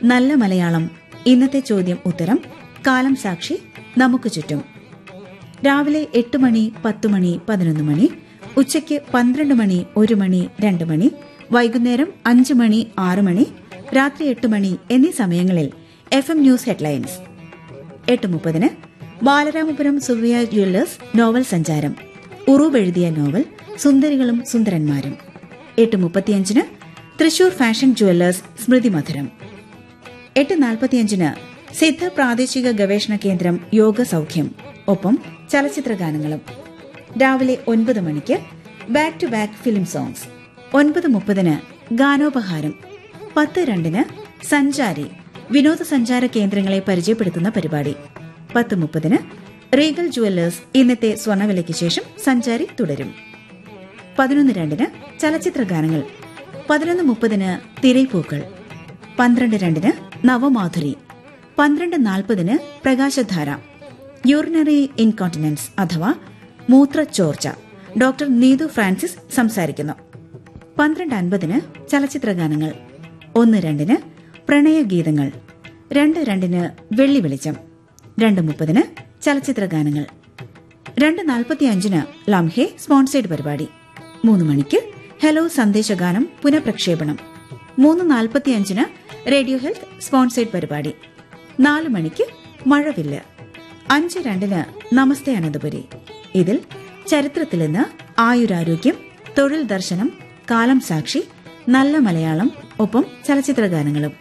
നല്ല മലയാളം ഇന്നത്തെ ചോദ്യം ഉത്തരം കാലം സാക്ഷി നമുക്ക് ചുറ്റും രാവിലെ എട്ട് മണി പത്ത് മണി പതിനൊന്ന് മണി ഉച്ചയ്ക്ക് പന്ത്രണ്ട് മണി ഒരു മണി രണ്ട് മണി വൈകുന്നേരം അഞ്ച് മണി ആറ് മണി രാത്രി എട്ട് മണി എന്നീ സമയങ്ങളിൽ എഫ് എം ന്യൂസ് ഹെഡ്ലൈൻസ് എട്ട് മുപ്പതിന് ബാലരാമപുരം സുവ്യ ജ്വല്ലേഴ്സ് നോവൽ സഞ്ചാരം ഉറൂബ് എഴുതിയ നോവൽ സുന്ദരികളും സുന്ദരന്മാരും എട്ട് മുപ്പത്തിയഞ്ചിന് തൃശൂർ ഫാഷൻ ജ്വല്ലേഴ്സ് സ്മൃതി മധുരം എട്ട് നാൽപ്പത്തിയഞ്ചിന് സിദ്ധ പ്രാദേശിക ഗവേഷണ കേന്ദ്രം യോഗ സൗഖ്യം ഒപ്പം ചലച്ചിത്ര ഗാനങ്ങളും രാവിലെ ഒൻപത് മണിക്ക് back to back film songs ഒൻപത് മുപ്പതിന് ഗാനോപഹാരം പത്ത് രണ്ടിന് സഞ്ചാരി വിനോദസഞ്ചാര കേന്ദ്രങ്ങളെ പരിചയപ്പെടുത്തുന്ന പരിപാടി പത്ത് മുപ്പതിന് റീഗൽ ജുവല്ലേഴ്സ് ഇന്നത്തെ സ്വർണ്ണവിലയ്ക്ക് ശേഷം സഞ്ചാരി തുടരും പതിനൊന്ന് രണ്ടിന് ചലച്ചിത്ര ഗാനങ്ങൾ പതിനൊന്ന് മുപ്പതിന് തിരൈപ്പൂക്കൾ പന്ത്രണ്ട് രണ്ടിന് നവമാധുരി പന്ത്രണ്ട് നാൽപ്പതിന് പ്രകാശധാര യൂറിനറി ഇൻകോണ്ടിനൻസ് അഥവാ മൂത്രച്ചോർച്ച ഡോക്ടർ നീതു ഫ്രാൻസിസ് സംസാരിക്കുന്നു പന്ത്രണ്ട് അൻപതിന് ചലച്ചിത്ര ഗാനങ്ങൾ ഒന്ന് രണ്ടിന് പ്രണയഗീതങ്ങൾ രണ്ട് രണ്ടിന് വെള്ളി വെളിച്ചം രണ്ട് മുപ്പതിന് ചലച്ചിത്ര ഗാനങ്ങൾ രണ്ട് നാൽപ്പത്തിയഞ്ചിന് ലംഹെ സ്പോൺസേഡ് പരിപാടി മൂന്ന് മണിക്ക് ഹലോ സന്ദേശഗാനം പുനഃപ്രക്ഷേപണം മൂന്ന് നാൽപ്പത്തിയഞ്ചിന് റേഡിയോ ഹെൽത്ത് സ്പോൺസേഡ് പരിപാടി നാല് മണിക്ക് മഴവില്ല് അഞ്ച് രണ്ടിന് നമസ്തേ അനന്തപുരി ഇതിൽ ചരിത്രത്തിൽ നിന്ന് ആയുരാരോഗ്യം തൊഴിൽ ദർശനം കാലം സാക്ഷി നല്ല മലയാളം ഒപ്പം ചലച്ചിത്ര ഗാനങ്ങളും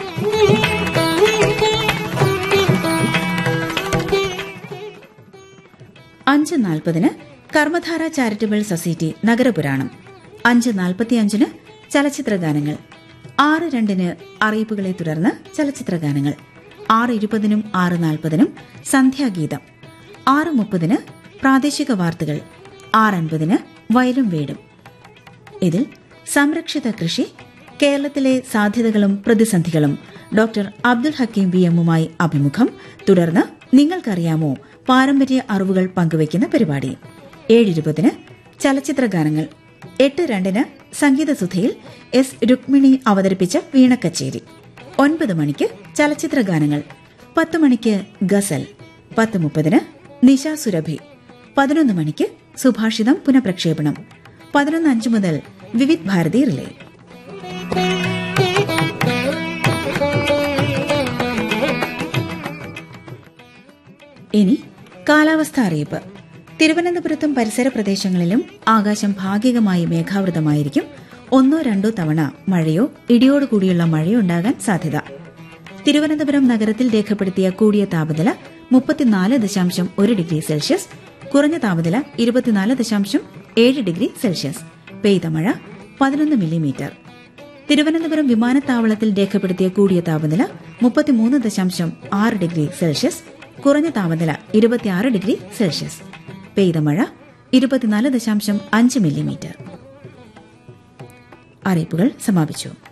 അഞ്ച് നാൽപ്പതിന് കർമ്മധാര ചാരിറ്റബിൾ സൊസൈറ്റി നഗരപുരാണം അഞ്ച് നാൽപ്പത്തിയഞ്ചിന് ചലച്ചിത്ര ഗാനങ്ങൾ ആറ് രണ്ടിന് അറിയിപ്പുകളെ തുടർന്ന് ചലച്ചിത്ര ഗാനങ്ങൾ ആറ് ഇരുപതിനും ആറ് നാൽപ്പതിനും സന്ധ്യാഗീതം ആറ് മുപ്പതിന് പ്രാദേശിക വാർത്തകൾ ആറ് അൻപതിന് വയലും വീടും ഇതിൽ സംരക്ഷിത കൃഷി കേരളത്തിലെ സാധ്യതകളും പ്രതിസന്ധികളും ഡോക്ടർ അബ്ദുൽ ഹക്കീം വി എമ്മുമായി അഭിമുഖം തുടർന്ന് നിങ്ങൾക്കറിയാമോ പാരമ്പര്യ അറിവുകൾ പങ്കുവയ്ക്കുന്ന പരിപാടി ഏഴിരുപതിന് ചലച്ചിത്ര ഗാനങ്ങൾ എട്ട് രണ്ടിന് സംഗീതസുധയിൽ എസ് രുക്മിണി അവതരിപ്പിച്ച വീണക്കച്ചേരി ഒൻപത് മണിക്ക് ചലച്ചിത്ര ഗാനങ്ങൾ പത്ത് മണിക്ക് ഗസൽ പത്ത് മുപ്പതിന് നിശ സുരഭി പതിനൊന്ന് മണിക്ക് സുഭാഷിതം പുനഃപ്രക്ഷേപണം പതിനൊന്ന് അഞ്ച് മുതൽ വിവിധ് ഭാരതി റിലേ ഇനി കാലാവസ്ഥ അറിയിപ്പ് തിരുവനന്തപുരത്തും പരിസര പ്രദേശങ്ങളിലും ആകാശം ഭാഗികമായി മേഘാവൃതമായിരിക്കും ഒന്നോ രണ്ടോ തവണ മഴയോ ഇടിയോടുകൂടിയുള്ള മഴയോ ഉണ്ടാകാൻ സാധ്യത തിരുവനന്തപുരം നഗരത്തിൽ രേഖപ്പെടുത്തിയ കൂടിയ താപനില മുപ്പത്തിനാല് ദശാംശം ഒരു ഡിഗ്രി സെൽഷ്യസ് കുറഞ്ഞ താപനില ഇരുപത്തിനാല് ദശാംശം ഏഴ് ഡിഗ്രി സെൽഷ്യസ് പെയ്ത മഴ പതിനൊന്ന് മില്ലിമീറ്റർ തിരുവനന്തപുരം വിമാനത്താവളത്തിൽ രേഖപ്പെടുത്തിയ കൂടിയ താപനില മുപ്പത്തിമൂന്ന് ദശാംശം ആറ് ഡിഗ്രി സെൽഷ്യസ് കുറഞ്ഞ താപനില ഇരുപത്തിയാറ് ഡിഗ്രി സെൽഷ്യസ് പെയ്ത മഴ ഇരുപത്തിനാല് ദശാംശം അഞ്ച് മില്ലിമീറ്റർ അറിയിപ്പുകൾ സമാപിച്ചു